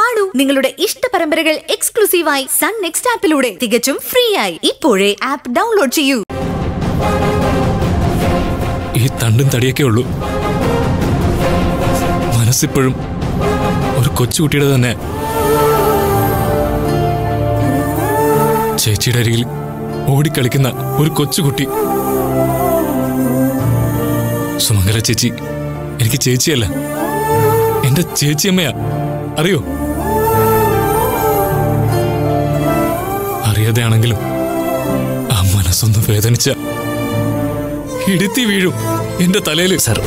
കാണൂ നിങ്ങളുടെ ഇഷ്ട പരമ്പരകൾ എക്സ്ക്ലൂസീവായി സൺ നെക്സ്റ്റ് ആപ്പിലൂടെ തികച്ചും ഫ്രീ ആയി ഇപ്പോഴേ ആപ്പ് ഡൗൺലോഡ് ചെയ്യൂ ഈ തണ്ടും തടിയൊക്കെ ഉള്ളൂ മനസ്സിപ്പോഴും ഒരു കൊച്ചുകുട്ടിയുടെ തന്നെ ചേച്ചിയുടെ അരികിൽ ഓടിക്കളിക്കുന്ന ഒരു കൊച്ചുകുട്ടി സുമംഗല ചേച്ചി എനിക്ക് ചേച്ചിയല്ല എന്റെ ചേച്ചിയമ്മയാ അറിയോ അറിയാതെയാണെങ്കിലും ആ മനസ്സൊന്ന് വേദനിച്ച ഇടുത്തി വീഴും എന്റെ തലയിൽ സർ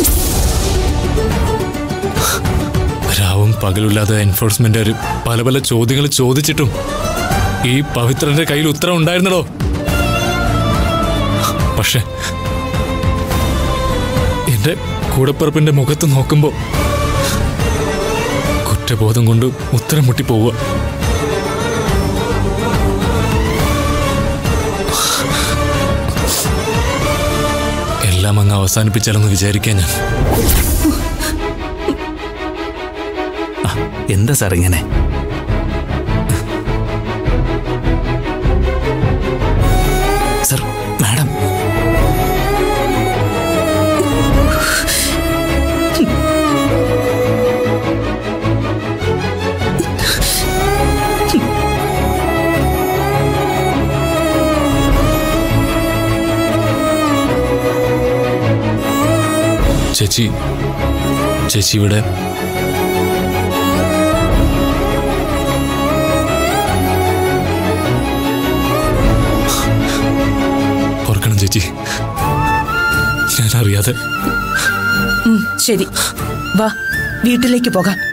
രാവും പകലില്ലാതെ എൻഫോഴ്സ്മെന്റുകാർ പല പല ചോദ്യങ്ങൾ ചോദിച്ചിട്ടും ഈ പവിത്രന്റെ കയ്യിൽ ഉത്തരം ഉണ്ടായിരുന്നടോ പക്ഷെ എന്റെ കൂടപ്പിറപ്പിന്റെ മുഖത്ത് നോക്കുമ്പോ കുറ്റബോധം കൊണ്ട് ഉത്തരം മുട്ടിപ്പോവുക എല്ലാം അങ്ങ് അവസാനിപ്പിച്ചാലെന്ന് വിചാരിക്കാൻ ഞാൻ എന്താ സാർ ഇങ്ങനെ സർ മാഡം ചേച്ചി ചേച്ചി ഇവിടെ ഓർക്കണം ചേച്ചി ഞാൻ അറിയാതെ ശരി വാ വീട്ടിലേക്ക് പോകാം